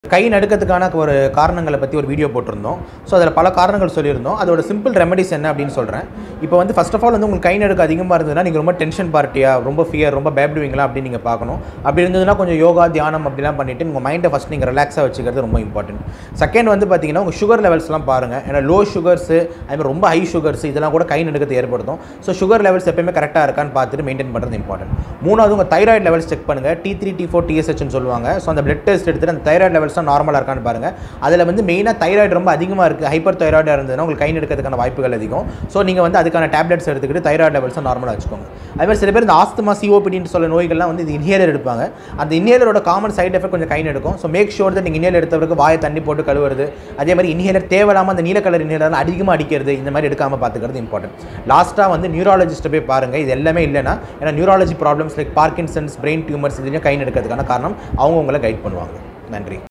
கை நடுக்கத்துக்கான ஒரு காரணங்களை பற்றி ஒரு வீடியோ போட்டிருந்தோம் ஸோ அதில் பல காரணங்கள் சொல்லியிருந்தோம் அதோட சிம்பிள் ரெமெடிஸ் என்ன அப்படின்னு சொல்கிறேன் இப்போ வந்து ஃபர்ஸ்ட் ஆஃப் ஆல் வந்து உங்களுக்கு கை நடுக்க அதிகமாக இருந்ததுன்னா நீங்கள் ரொம்ப டென்ஷன் பார்ட்டியா ரொம்ப ஃபியர் ரொம்ப பயப்படுவீங்களா அப்படின்னு நீங்கள் பார்க்கணும் அப்படி இருந்ததுன்னா கொஞ்சம் யோகா தியானம் அப்படிலாம் பண்ணிவிட்டு உங்கள் மைண்டை ஃபஸ்ட் நீங்கள் ரிலாக்ஸாக வச்சுக்கிறது ரொம்ப இம்பார்ட்டன்ட் செகண்ட் வந்து பார்த்தீங்கன்னா உங்கள் சுகர் லெவல்ஸ்லாம் பாருங்கள் ஏன்னா லோ சுகர்ஸு அதுமாதிரி ரொம்ப ஹை சுகர்ஸ் இதெல்லாம் கூட கை நடுக்கத்தை ஏற்படுத்தும் ஸோ சுகர் லெவல்ஸ் எப்பயுமே கரெக்டாக இருக்கான்னு பார்த்துட்டு மெயின்டைன் பண்ணுறது இம்பார்ட்டன்ட் மூணாவது உங்கள் தைராய்டு லெவல்ஸ் செக் பண்ணுங்கள் டி த்ரீ டி ஃபோர் டிஎஸ்ஹெச்னு சொல்லுவாங்க ஸோ அந்த பிளட் டெஸ்ட் எடுத்துட்டு அந்த தைராய்டு லெவல்ஸ் தான் நார்மலாக இருக்கான்னு பாருங்கள் அதில் வந்து மெயினாக தைராய்டு ரொம்ப அதிகமாக இருக்குது ஹைப்பர் தைராய்டாக இருந்ததுன்னா உங்களுக்கு கை நடுக்கிறதுக்கான வாய்ப்புகள் அதிகம் ஸோ நீங்கள் வந்து அதுக்கான டேப்லெட்ஸ் எடுத்துக்கிட்டு தைராய்டு லெவல்ஸை நார்மலாக வச்சுக்கோங்க அதே மாதிரி சில பேர் இந்த ஆஸ்துமா சிஓபிடின்னு சொல்ல நோய்கள்லாம் வந்து இது இன்ஹேலர் எடுப்பாங்க அந்த இன்ஹேலரோட காமன் சைடு எஃபெக்ட் கொஞ்சம் கை நடுக்கும் ஸோ மேக் ஷோர் தான் நீங்கள் இன்ஹேலர் எடுத்தவருக்கு வாயை தண்ணி போட்டு கழுவுறது அதே மாதிரி இன்ஹேலர் தேவையில்லாமல் அந்த நீல கலர் இன்ஹேலர் அதிகமாக அடிக்கிறது இந்த மாதிரி எடுக்காமல் பார்த்துக்கிறது இம்பார்ட்டன்ட் லாஸ்ட்டாக வந்து நியூராலஜிஸ்ட்டை போய் பாருங்கள் இது எல்லாமே இல்லைன்னா ஏன்னா neurology problems like Parkinson's brain tumours இதுலேயும் கை நடுக்கிறதுக்கான காரணம் அவங்க உங்களை கைட் பண்ணுவாங்க நன்றி